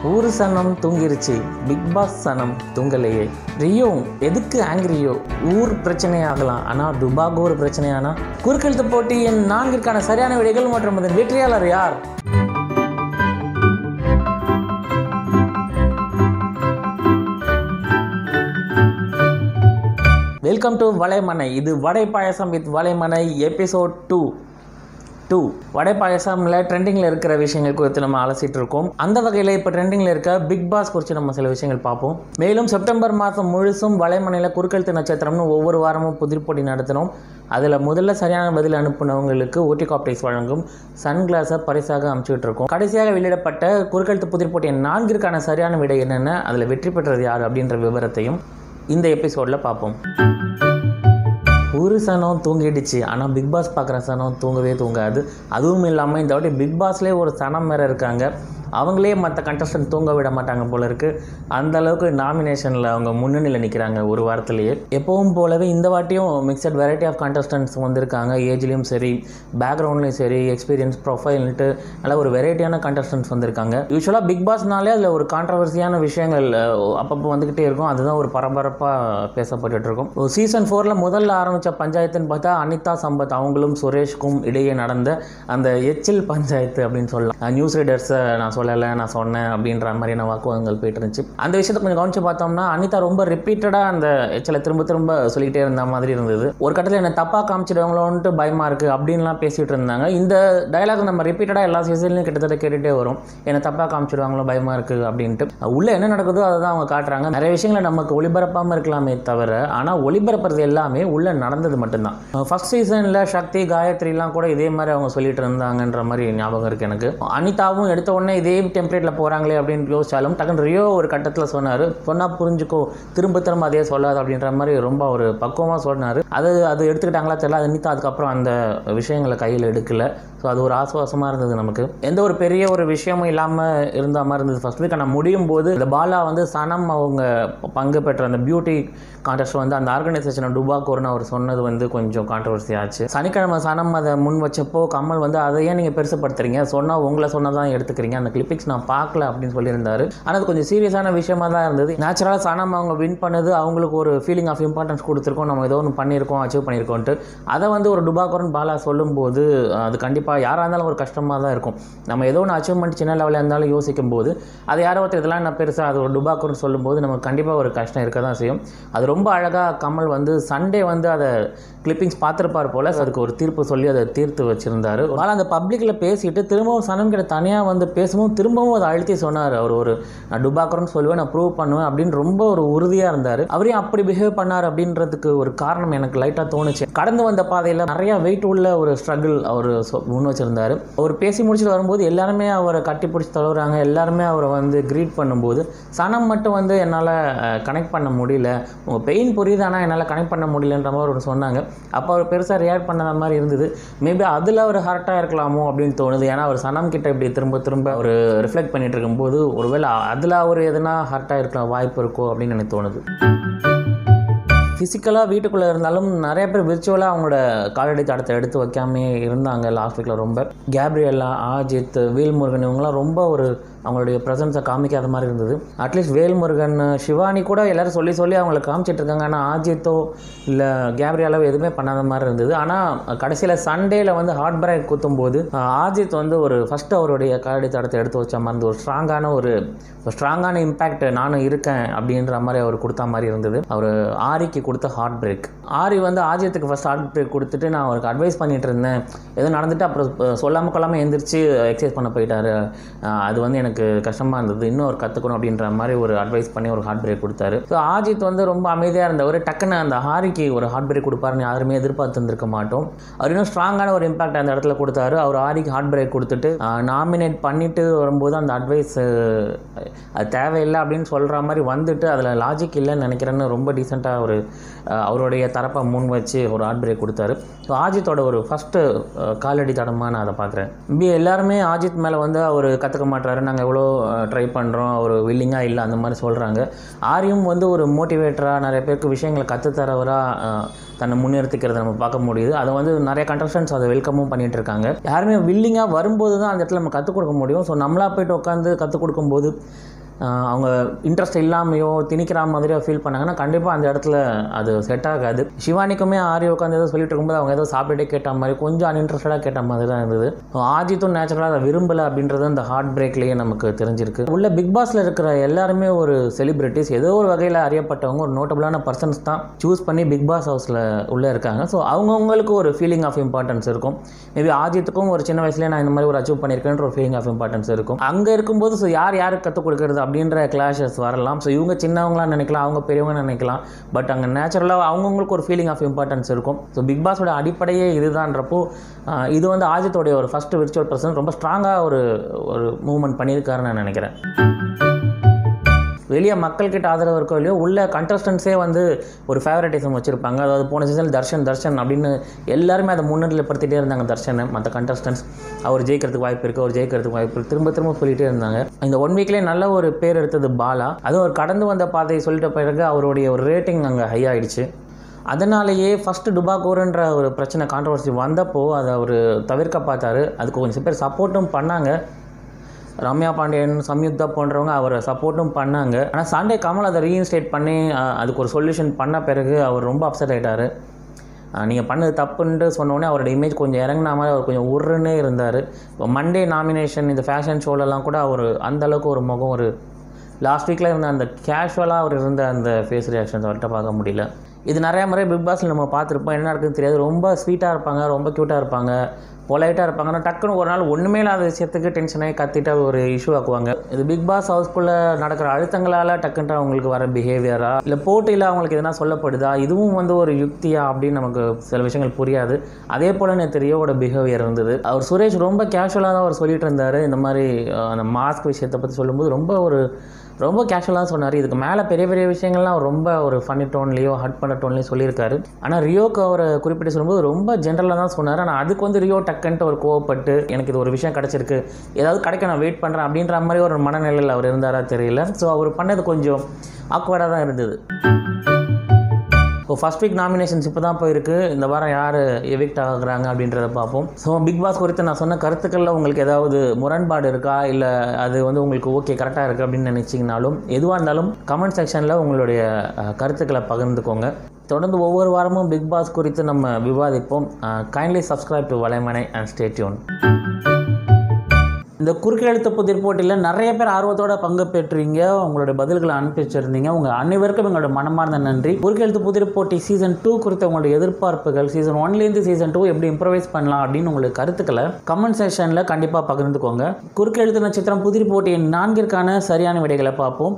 ஊரு சனம் தூங்கிருச்சு பிக் பாஸ் சனம் தூங்கலையே ரியோ எதுக்கு ஆங்கிரியோ ஊர் பிரச்சனையாகலாம் ஆனால் டுபாகோ ஒரு பிரச்சனையானா குறுக்கெழுத்து போட்டியின் நான்கிற்கான சரியான விடைகள் மற்றும் அதன் வெற்றியாளர் யார் வெல்கம் டு வலைமனை இது Vadai Payasam with Valaimanai episode two two Vadai பாயசம்ல ட்ரெண்டிங்கில் இருக்கிற விஷயங்கள் குறித்து நம்ம அலசிட்டு இருக்கோம் அந்த வகையில் இப்போ ட்ரெண்டிங்கில் இருக்க பிக் பாஸ் குறித்து நம்ம சில விஷயங்கள் பார்ப்போம் மேலும் செப்டம்பர் மாதம் முழுசும் வலைமனையில் குறுக்கெழுத்து நட்சத்திரம்னு ஒவ்வொரு வாரமும் புதிர் போட்டி நடத்தினோம் அதில் முதல்ல சரியான பதில் அனுப்புனவங்களுக்கு ஓட்டி காப்டைஸ் வழங்கும் சன்கிளாஸை பரிசாக அனுப்பிச்சுட்டு இருக்கோம் கடைசியாக வெளியிடப்பட்ட குறுக்கெழுத்து புதிர் போட்டியின் நான்கிற்கான சரியான விடை என்னென்ன அதில் வெற்றி பெற்றது யார் அப்படின்ற விவரத்தையும் இந்த எபிசோடில் பார்ப்போம் ஒரு சனம் தூங்கிடுச்சு ஆனால் பிக் பாஸ் பார்க்குற சனம் தூங்கவே தூங்காது அதுவும் இல்லாமல் இந்த வாட்டி பிக் பாஸ்லேயே ஒரு சனம் வேறு இருக்காங்க அவங்களே மற்ற கண்டஸ்டன்ட் தூங்க விட மாட்டாங்க போல இருக்கு அந்த அளவுக்கு நாமினேஷனில் அவங்க முன்னணியில் நிற்கிறாங்க ஒரு வாரத்திலேயே எப்பவும் போலவே இந்த வாட்டியும் மிக்சட் வெரைட்டி ஆஃப் கண்டஸ்டன்ட்ஸ் வந்திருக்காங்க ஏஜ்லேயும் சரி பேக்ரவுண்ட்லேயும் சரி எக்ஸ்பீரியன்ஸ் ப்ரொஃபைல்ன்ட்டு நல்ல ஒரு வெரைட்டியான கண்டஸ்டன்ட்ஸ் வந்திருக்காங்க யூஸ்வலாக பிக் பாஸ்னாலே அதில் ஒரு கான்ட்ரவர்சியான விஷயங்கள் அஹ், அப்பப்போ வந்துக்கிட்டே இருக்கும் அதுதான் ஒரு பரபரப்பாக பேசப்பட்டுட்டு இருக்கும் சீசன் ஃபோரில் முதல்ல ஆரம்பித்த பஞ்சாயத்துன்னு பார்த்தா அனிதா சம்பத் அவங்களும் சுரேஷ்க்கும் இடையே நடந்த அந்த எச்சில் பஞ்சாயத்து அப்படின்னு சொல்லலாம் நியூஸ் ரீடர்ஸை நான் சொல்லலை நான் சொன்னேன் அப்படின்ற மாதிரியான வாக்குவாதங்கள் போயிட்டு இருந்துச்சு அந்த விஷயத்தை கொஞ்சம் கவனிச்சு பார்த்தோம்னா அனிதா ரொம்ப ரிப்பீட்டடாக அந்த எச்சலை திரும்ப திரும்ப சொல்லிக்கிட்டே இருந்த மாதிரி இருந்தது ஒரு கட்டத்தில் என்ன தப்பாக காமிச்சிடுவாங்களோன்ட்டு பயமாக இருக்குது அப்படின்லாம் பேசிகிட்டு இருந்தாங்க இந்த டயலாக் நம்ம ரிப்பீட்டடாக எல்லா சீசன்லையும் கிட்டத்தட்ட கேட்டுகிட்டே வரும் என்ன தப்பாக காமிச்சிடுவாங்களோ பயமாக இருக்குது அப்படின்ட்டு உள்ளே என்ன நடக்குதோ அதை தான் அவங்க காட்டுறாங்க நிறைய விஷயங்களை நமக்கு ஒளிபரப்பாமல் இருக்கலாமே தவிர ஆனால் ஒளிபரப்புறது எல்லாமே உள்ளே நடந்தது மட்டும்தான் ஃபர்ஸ்ட் சீசனில் சக்தி காயத்ரிலாம் கூட இதே மாதிரி அவங்க சொல்லிட்டு இருந்தாங்கன்ற மாதிரி ஞாபகம் இருக்குது எனக்கு அனிதாவும் எடுத்த உடனே இதே டெம்ப்ளேட்டில் போகிறாங்களே அப்படின்னு யோசிச்சாலும் டக்குன்னு ரியோ ஒரு கட்டத்தில் சொன்னார் சொன்னால் புரிஞ்சுக்கோ திரும்ப திரும்ப அதே சொல்லாது அப்படின்ற மாதிரி ரொம்ப ஒரு பக்குவமாக சொன்னார் அது அது எடுத்துக்கிட்டாங்களா தெரியல அது அனிதா அதுக்கப்புறம் அந்த விஷயங்களை கையில் எடுக்கல ஸோ அது ஒரு ஆசுவாசமாக இருந்தது நமக்கு எந்த ஒரு பெரிய ஒரு விஷயமும் இல்லாமல் இருந்த மாதிரி இருந்தது ஃபர்ஸ்ட் வீக் ஆனால் முடியும் போது இந்த பாலா வந்து சனம் அவங்க பங்கு பெற்ற அந்த பியூட்டி கான்டெஸ்ட் வந்து அந்த ஆர்கனைசேஷனை டுபாக்கோர்னு அவர் சொன்னது வந்து கொஞ்சம் கான்ட்ரவர்சி ஆச்சு சனிக்கிழமை சனம் அதை முன் வச்சப்போ கமல் வந்து அதை ஏன் நீங்கள் பெருசுப்படுத்துறீங்க சொன்னால் உங்களை சொன்னதான் எடுத்துக்கிறீங்க அந்த கிளிப்பிக்ஸ் நான் பார்க்கல அப்படின்னு சொல்லியிருந்தாரு ஆனால் அது கொஞ்சம் சீரியஸான விஷயமா தான் இருந்தது நேச்சுரலாக சனம் அவங்க வின் பண்ணது அவங்களுக்கு ஒரு ஃபீலிங் ஆஃப் இம்பார்ட்டன்ஸ் கொடுத்துருக்கோம் நம்ம ஏதோ ஒன்று பண்ணியிருக்கோம் அச்சீவ் பண்ணியிருக்கோன்ட்டு அதை வந்து ஒரு டுபாக்கோரன் பாலா சொல்லும்போது அது கண்டிப்பாக யாராக இருந்தாலும் ஒரு கஷ்டமாக தான் இருக்கும் நம்ம ஏதோ ஒன்று அச்சீவ்மெண்ட் சின்ன லெவலில் இருந்தாலும் யோசிக்கும் போது அது யாரோ ஒருத்தர் இதெல்லாம் நான் பெருசாக அது ஒரு டுபாக்கோரன் சொல்லும்போது நமக்கு கண்டிப்பாக ஒரு கஷ்டம் இருக்க தான் செய்யும் அது ரொம்ப அழகாக கமல் வந்து சண்டே வந்து அதை கிளிப்பிங்ஸ் பார்த்துருப்பார் போல் அதுக்கு ஒரு தீர்ப்பு சொல்லி அதை தீர்த்து வச்சிருந்தாரு ஆனால் அந்த பப்ளிக்கில் பேசிட்டு திரும்பவும் சனம் கிட்ட தனியாக வந்து பேசும்போது திரும்பவும் அதை அழுத்தி சொன்னார் அவர் ஒரு நான் டுபாக்கர்னு சொல்லுவேன் நான் ப்ரூவ் பண்ணுவேன் அப்படின்னு ரொம்ப ஒரு உறுதியாக இருந்தார் அவரையும் அப்படி பிஹேவ் பண்ணார் அப்படின்றதுக்கு ஒரு காரணம் எனக்கு லைட்டாக தோணுச்சு கடந்து வந்த பாதையில் நிறைய வெயிட் உள்ள ஒரு ஸ்ட்ரகிள் அவர் சொ- முன் வச்சிருந்தாரு அவர் பேசி முடிச்சுட்டு வரும்போது எல்லாருமே அவரை கட்டி பிடிச்சி தழுவுறாங்க எல்லாருமே அவரை வந்து க்ரீட் பண்ணும்போது சனம் மட்டும் வந்து என்னால் கனெக்ட் பண்ண முடியல உங்கள் பெயின் புரியுது ஆனால் என்னால் கனெக்ட் பண்ண முடியலன்ற மாதிரி ஒரு சொன்னாங்க அப்போ அவர் பெருசாக ரியாக்ட் பண்ண மாதிரி இருந்தது மேபி அதில் அவர் ஹர்ட்டாக இருக்கலாமோ அப்படின்னு தோணுது ஏன்னா அவர் சனம் கிட்ட இப்படி திரும்ப திரும்ப ஒரு ரிஃப்ளெக்ட் பண்ணிட்டு இருக்கும்போது ஒருவேளை அதில் அவர் எதனா ஹர்ட்டாக இருக்கலாம் வாய்ப்பு இருக்கோ அப்படின்னு எனக்கு தோணுது ஃபிசிக்கலாக வீட்டுக்குள்ளே இருந்தாலும் நிறைய பேர் விர்ச்சுவலாக அவங்களோட காலடி தடத்தை எடுத்து வைக்காமே இருந்தாங்க லாஸ்ட் வீக்கில் ரொம்ப கேப்ரியல்லா ஆஜித் வேல்முருகன் இவங்கெல்லாம் ரொம்ப ஒரு அவங்களுடைய ப்ரெசன்ஸை காமிக்காத மாதிரி இருந்தது அட்லீஸ்ட் வேல்முருகன் சிவானி கூட எல்லாரும் சொல்லி சொல்லி அவங்கள காமிச்சிட்டு இருக்காங்க ஆனால் ஆஜித்தோ இல்லை கேப்ரியாலோ எதுவுமே பண்ணாத மாதிரி இருந்தது ஆனால் கடைசியில் சண்டேல வந்து ஹார்ட் பிரேக் குத்தும்போது அஹ், ஆஜித் வந்து ஒரு ஃபஸ்ட்டு அவருடைய காலடி தடத்தை எடுத்து வச்ச மாதிரி இருந்தது ஒரு ஸ்ட்ராங்கான ஒரு ஸ்ட்ராங்கான இம்பேக்ட் நானும் இருக்கேன் அப்படின்ற மாதிரி அவர் கொடுத்த மாதிரி இருந்தது அவர் ஆரிக்கு கொடுத்த ஹார்ட் பிரேக் ஆரி வந்து ஆஜித்துக்கு ஃபஸ்ட் ஹார்ட் பிரேக் கொடுத்துட்டு நான் அவருக்கு அட்வைஸ் பண்ணிட்டு இருந்தேன் ஏதோ நடந்துட்டு அப்புறம் சொல்லாமல் கொள்ளாமல் எந்திரிச்சு எக்ஸசைஸ் பண்ண போயிட்டாரு அஹ் அது வந்து எனக்கு கஷ்டமாக இருந்தது இன்னும் ஒரு கற்றுக்கணும் அப்படின்ற மாதிரி ஒரு அட்வைஸ் பண்ணி ஒரு ஹார்ட் பிரேக் கொடுத்தாரு ஸோ ஆஜித் வந்து ரொம்ப அமைதியாக இருந்தவர் டக்குன்னு அந்த ஹாரிக்கு ஒரு ஹார்ட் பிரேக் கொடுப்பாருன்னு யாருமே எதிர்பார்த்துருந்துருக்க மாட்டோம் அவர் இன்னும் ஸ்ட்ராங்கான ஒரு இம்பாக்ட் அந்த இடத்துல கொடுத்தாரு அவர் ஆரிக்கு ஹார்ட் பிரேக் கொடுத்துட்டு நாமினேட் பண்ணிட்டு வரும்போது அந்த அட்வைஸ் அது தேவையில்லை அப்படின்னு சொல்கிற மாதிரி வந்துட்டு அதில் லாஜிக் இல்லைன்னு நினைக்கிறேன்னு ரொம்ப டீசெண்டாக ஒரு அஹ், அவருடைய தரப்பை முன் வச்சு ஒரு ஹார்ட் பிரேக் கொடுத்தாரு ஸோ ஆஜித்தோட ஒரு ஃபஸ்ட்டு காலடி தடமாக நான் அதை பார்க்குறேன் பி எல்லாருமே ஆஜித் மேலே வந்து அவர் கற்றுக்க மாட்டாரு நாங்கள் நாங்கள் எவ்வளோ ட்ரை பண்ணுறோம் ஒரு வில்லிங்காக இல்லை அந்த மாதிரி சொல்கிறாங்க ஆரியும் வந்து ஒரு மோட்டிவேட்டராக நிறைய பேருக்கு விஷயங்களை கற்றுத்தரவராக தன்னை முன்னிறுத்திக்கிறத நம்ம பார்க்க முடியுது அதை வந்து நிறைய கண்டஸ்டன்ஸ் அதை வெல்கமும் பண்ணிட்டு இருக்காங்க யாருமே வில்லிங்காக வரும்போது தான் அந்த இடத்துல நம்ம கற்றுக் கொடுக்க முடியும் ஸோ நம்மளா போயிட்டு உட்காந்து கற்றுக் கொடுக்கும்போது ஆஹ் அவங்க இன்ட்ரெஸ்ட் இல்லாமையோ திணிக்கிற மாதிரியோ ஃபீல் பண்ணாங்கன்னா கண்டிப்பாக அந்த இடத்துல அது செட் ஆகாது சிவானிக்குமே ஆரி உட்காந்து ஏதோ சொல்லிட்டு இருக்கும்போது அவங்க ஏதோ சாப்பிட்டுட்டே கேட்ட மாதிரி கொஞ்சம் அன்இன்ட்ரெஸ்டடாக கேட்ட மாதிரி தான் இருந்தது So, ஆஜித்தும் நேச்சுரலாக அதை விரும்பலை அப்படின்றது அந்த ஹார்ட் பிரேக்லேயே நமக்கு தெரிஞ்சிருக்கு உள்ள பிக் பாஸில் இருக்கிற எல்லாருமே ஒரு செலிபிரிட்டிஸ் ஏதோ ஒரு வகையில் அறியப்பட்டவங்க ஒரு நோட்டபுளான பர்சன்ஸ் தான் சூஸ் பண்ணி பிக் பாஸ் ஹவுஸில் உள்ளே இருக்காங்க ஸோ அவங்கவுங்களுக்கு ஒரு ஃபீலிங் ஆஃப் இம்பார்ட்டன்ஸ் இருக்கும் மேபி ஆஜித்துக்கும் ஒரு சின்ன வயசுலேயே நான் இந்த மாதிரி ஒரு அச்சீவ் பண்ணியிருக்கேன்ற ஒரு ஃபீலிங் ஆஃப் இம்பார்ட்டன்ஸ் இருக்கும் அங்கே இருக்கும்போது ஸோ யார் யாருக்கு கற்றுக் கொடுக்குறது அப்படின்ற கிளாஷஸ் வரலாம் ஸோ இவங்க சின்னவங்களா நினைக்கலாம் அவங்க பெரியவங்க நினைக்கலாம் பட் அங்கே நேச்சுரலாக அவங்கவுங்களுக்கு ஒரு ஃபீலிங் ஆஃப் இம்பார்ட்டன்ஸ் இருக்கும் ஸோ பிக் பாஸோட அடிப்படையே இதுதான்றப்போ ஆஹ், இது வந்து ஆஜித்தோடைய ஒரு ஃபஸ்ட்டு விர்ச்சுவல் பர்சன் ரொம்ப ஸ்ட்ராங்காக ஒரு ஒரு மூவ்மெண்ட் பண்ணியிருக்காருன்னு நான் நினைக்கிறேன் வெளியே மக்கள்கிட்ட ஆதரவு இருக்கோ இல்லையோ உள்ள கண்டஸ்டன்ஸே வந்து ஒரு ஃபேவரட்டிசம் வச்சுருப்பாங்க அதாவது போன சீசன் தர்ஷன் தர்ஷன் அப்படின்னு எல்லாருமே அதை முன்னிலைப்படுத்திட்டே இருந்தாங்க தர்ஷனை மற்ற கண்டஸ்டன்ஸ் அவர் ஜெயிக்கிறதுக்கு வாய்ப்பு இருக்குது அவர் ஜெயிக்கிறதுக்கு வாய்ப்பு இருக்குது திரும்ப திரும்ப சொல்லிட்டே இருந்தாங்க இந்த ஒன் வீக்லேயே நல்ல ஒரு பேர் எடுத்தது பாலா அதுவும் அவர் கடந்து வந்த பாதையை சொல்லிட்ட பிறகு அவருடைய ஒரு ரேட்டிங் அங்கே ஹை ஆயிடுச்சு அதனாலேயே ஃபஸ்ட்டு டுபாகோருன்ற ஒரு பிரச்சனை கான்ட்ரவர்சி வந்தப்போ அதை அவர் தவிர்க்க பார்த்தாரு அதுக்கு கொஞ்சம் பேர் சப்போர்ட்டும் பண்ணாங்க ரம்யா பாண்டியன் சம்யுக்தா போன்றவங்க அவரை சப்போர்ட்டும் பண்ணாங்க ஆனால் சண்டே கமல் அதை ரீஇன்ஸ்டேட் பண்ணி அஹ், அதுக்கு ஒரு சொல்யூஷன் பண்ண பிறகு அவர் ரொம்ப அப்செட் ஆகிட்டார் நீங்கள் பண்ணது தப்புன்ட்டு சொன்னோடனே அவரோட இமேஜ் கொஞ்சம் இறங்கின மாதிரி அவர் கொஞ்சம் உருன்னே இருந்தார் இப்போ மண்டே நாமினேஷன் இந்த ஃபேஷன் ஷோலெல்லாம் கூட அவர் அந்த அளவுக்கு ஒரு முகம் ஒரு லாஸ்ட் வீக்கில் இருந்த அந்த கேஷுவலாக அவர் இருந்த அந்த ஃபேஸ் ரியாக்ஷன்ஸ் அவர்கிட்ட பார்க்க முடியல இது நிறைய முறை பிக் பாஸில் நம்ம பார்த்துருப்போம் என்ன நடக்குதுன்னு தெரியாது ரொம்ப ஸ்வீட்டாக இருப்பாங்க ரொம்ப க்யூட்டாக இருப்பாங்க பொலைட்டாக இருப்பாங்க ஆனால் டக்குன்னு ஒரு நாள் ஒன்றுமே இல்லாத விஷயத்துக்கு டென்ஷனாகி கத்திட்டு ஒரு இஷ்யூ ஆக்குவாங்க இது பிக் பாஸ் ஹவுஸ்குள்ளே நடக்கிற அழுத்தங்களால் டக்குன்ட்டு அவங்களுக்கு வர பிஹேவியரா இல்லை போட்டியில் அவங்களுக்கு எதனா சொல்லப்படுதா இதுவும் வந்து ஒரு யுக்தியா அப்படின்னு நமக்கு சில விஷயங்கள் புரியாது அதே போல் நேற்று ரியோவோட பிஹேவியர் இருந்தது அவர் சுரேஷ் ரொம்ப கேஷுவலாக தான் அவர் சொல்லிட்டு இருந்தார் இந்த மாதிரி அஹ், அந்த மாஸ்க் விஷயத்தை பற்றி சொல்லும்போது ரொம்ப ஒரு ரொம்ப கேஷுவலாக சொன்னார் இதுக்கு மேலே பெரிய பெரிய விஷயங்கள்லாம் அவர் ரொம்ப ஒரு ஃபன்னி டோன்லேயோ ஹட் பண்ண டோன்லேயோ சொல்லியிருக்காரு ஆனால் ரியோக்கு அவரை குறிப்பிட்டு சொல்லும்போது ரொம்ப ஜென்ரலாக தான் சொன்னார் ஆனால் அதுக்கு வந்து ரியோ டக்குன்ட்டு ஒரு கோவப்பட்டு எனக்கு இது ஒரு விஷயம் கிடச்சிருக்கு ஏதாவது கிடைக்க நான் வெயிட் பண்ணுறேன் அப்படின்ற மாதிரி ஒரு மனநிலையில் அவர் இருந்தாரா தெரியல ஸோ அவர் பண்ணது கொஞ்சம் ஆக்வர்டாக தான் இருந்தது இப்போ ஃபஸ்ட் வீக் நாமினேஷன்ஸ் இப்போ தான் போயிருக்கு இந்த வாரம் யார் எவிக்ட் ஆகுறாங்க அப்படின்றத பார்ப்போம் ஸோ பிக் பாஸ் குறித்து நான் சொன்ன கருத்துக்களில் உங்களுக்கு ஏதாவது முரண்பாடு இருக்கா இல்லை அது வந்து உங்களுக்கு ஓகே கரெக்டாக இருக்குது அப்படின்னு நினச்சிங்கனாலும் எதுவாக இருந்தாலும் கமெண்ட் செக்ஷனில் உங்களுடைய அஹ், கருத்துக்களை பகிர்ந்துக்கோங்க தொடர்ந்து ஒவ்வொரு வாரமும் பிக் பாஸ் குறித்து நம்ம விவாதிப்போம் கைண்ட்லி சப்ஸ்கிரைப் டு வலைமனை அண்ட் ஸ்டேட்யூன் இந்த குறுக்கெழுத்து புதிர் போட்டியில் நிறைய பேர் ஆர்வத்தோட பங்கு பெற்றீங்க உங்களுடைய பதில்களை அனுப்பி வச்சிருந்தீங்க உங்கள் அனைவருக்கும் எங்களோட மனமார்ந்த நன்றி குறுக்கெழுத்து புதிர் போட்டி சீசன் டூ குறித்த உங்களுடைய எதிர்பார்ப்புகள் சீசன் ஒன்லேருந்து சீசன் டூ எப்படி இம்ப்ரவைஸ் பண்ணலாம் அப்படின்னு உங்களுடைய கருத்துக்களை கமெண்ட் செக்ஷனில் கண்டிப்பாக பகிர்ந்துக்கோங்க குறுக்கெழுத்து நட்சத்திரம் புதிர் போட்டியின் நான்கிற்கான சரியான விடைகளை பார்ப்போம்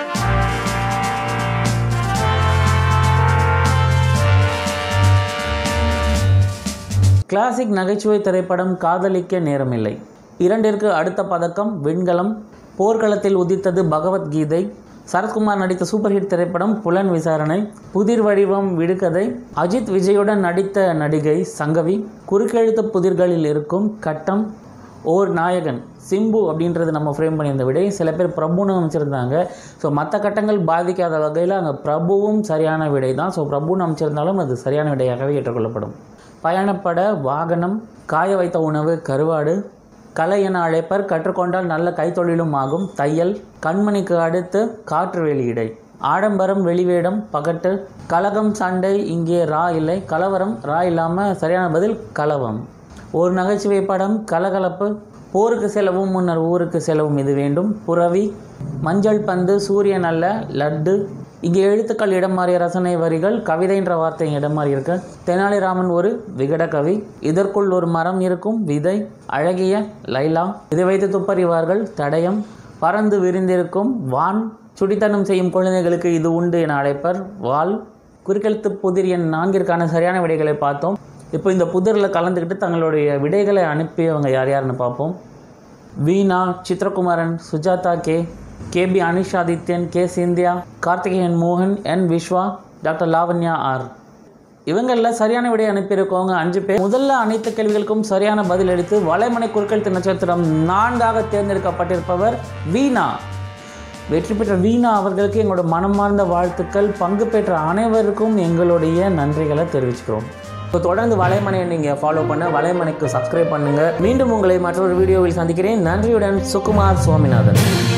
கிளாசிக் நகைச்சுவை திரைப்படம் காதலிக்க நேரமில்லை இரண்டிற்கு அடுத்த பதக்கம் வெண்கலம் போர்க்களத்தில் உதித்தது பகவத்கீதை சரத்குமார் நடித்த சூப்பர் ஹிட் திரைப்படம் புலன் விசாரணை புதிர் வடிவம் விடுகதை அஜித் விஜயுடன் நடித்த நடிகை சங்கவி குறுக்கெழுத்து புதிர்களில் இருக்கும் கட்டம் ஓர் நாயகன் சிம்பு அப்படின்றது நம்ம ஃப்ரேம் பண்ணியிருந்த விடை சில பேர் பிரபுன்னு அமைச்சிருந்தாங்க ஸோ மற்ற கட்டங்கள் பாதிக்காத வகையில் அங்கே பிரபுவும் சரியான விடை தான் ஸோ பிரபுன்னு அமைச்சிருந்தாலும் அது சரியான விடையாகவே ஏற்றுக்கொள்ளப்படும் பயணப்பட வாகனம் காய வைத்த உணவு கருவாடு கலை என அழைப்பர் கற்றுக்கொண்டால் நல்ல கைத்தொழிலும் ஆகும் தையல் கண்மணிக்கு அடுத்து காற்று வெளியிடை ஆடம்பரம் வெளிவேடம் பகட்டு கலகம் சண்டை இங்கே ரா இல்லை கலவரம் ரா இல்லாமல் சரியான பதில் கலவம் ஒரு நகைச்சுவை படம் கலகலப்பு போருக்கு செலவும் முன்னர் ஊருக்கு செலவும் இது வேண்டும் புறவி மஞ்சள் பந்து சூரியன் அல்ல லட்டு இங்கே எழுத்துக்கள் இடம் மாறிய ரசனை வரிகள் கவிதைன்ற வார்த்தை இடம் மாறி இருக்கு தெனாலிராமன் ஒரு விகட கவி இதற்குள் ஒரு மரம் இருக்கும் விதை அழகிய லைலா இதை வைத்து துப்பறிவார்கள் தடயம் பறந்து விரிந்திருக்கும் வான் சுடித்தனம் செய்யும் குழந்தைகளுக்கு இது உண்டு என அழைப்பர் வால் குறுக்கெழுத்து புதிர் எண் நான்கிற்கான சரியான விடைகளை பார்த்தோம் இப்போ இந்த புதிரில் கலந்துக்கிட்டு தங்களுடைய விடைகளை அனுப்பியவங்க யார் யாருன்னு பார்ப்போம் Veena Chitrakumaran Sujatha K KP Anishadithyan K Cynthia Karthikeyan மோகன் N Viswa doctor Lavanya R இவங்களில் சரியான விடை அனுப்பியிருக்கவங்க அஞ்சு பேர் முதல்ல அனைத்து கேள்விகளுக்கும் சரியான பதில் அளித்து வலைமனை குறுக்கெழுத்து நட்சத்திரம் நான்காக தேர்ந்தெடுக்கப்பட்டிருப்பவர் வீணா வெற்றி பெற்ற வீணா அவர்களுக்கு எங்களோட மனமார்ந்த வாழ்த்துக்கள் பங்கு பெற்ற அனைவருக்கும் எங்களுடைய நன்றிகளை தெரிவிச்சுக்கிறோம் இப்போ தொடர்ந்து வலைமனையை நீங்கள் ஃபாலோ பண்ண வலைமனைக்கு சப்ஸ்கிரைப் பண்ணுங்கள் மீண்டும் உங்களை மற்றொரு வீடியோவில் சந்திக்கிறேன் நன்றியுடன் சுகுமார் சுவாமிநாதன்